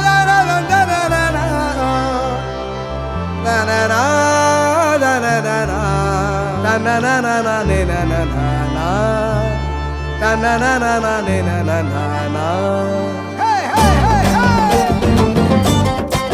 Hey, hey, hey, hey!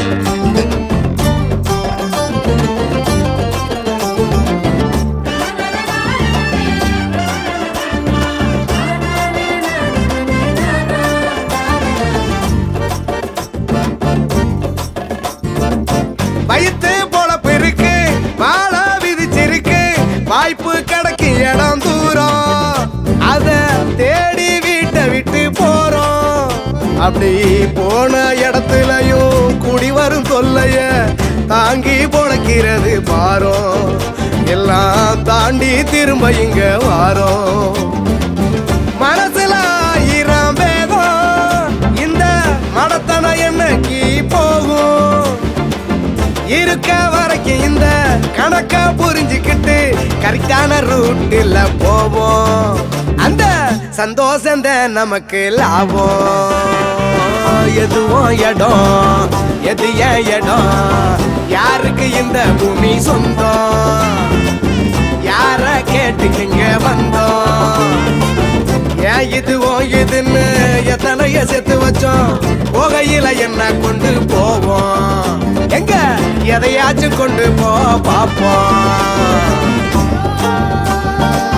வயிற்று பொழப்பு இருக்கு வாழ விதிச்சிருக்கு வாய்ப்பு கிடைக்கும் இடம் தூரம் அத தேடி வீட்டை விட்டு போறோம் அப்படி போன இடத்துலயும் குடி வரும் தொல்லைய தாங்கி பொழைக்கிறது பாரோம் எல்லாம் தாண்டி திரும்ப இங்க வாரோம் மனசுல ஆயிரம் வேகம் இந்த மடத்தன என்னைக்கு போகும் இருக்க வரைக்கும் இந்த கணக்க புரிஞ்சுக்கிட்டு கரெக்டான ரூட்டில் போவோம் அந்த சந்தோஷம் தான் நமக்கு லாபம் எதுவும் இடம் எது ஏன் இடம் யாருக்கு இந்த பூமி சொந்தம் யார கேட்டுக்கிங்க வந்தோம் ஏன் இதுவோ இதுன்னு எத்தனைய சேர்த்து வச்சோம் போகையில என்ன கொண்டு போவோம் எங்க எதையாச்சும் கொண்டு போ பாப்போம்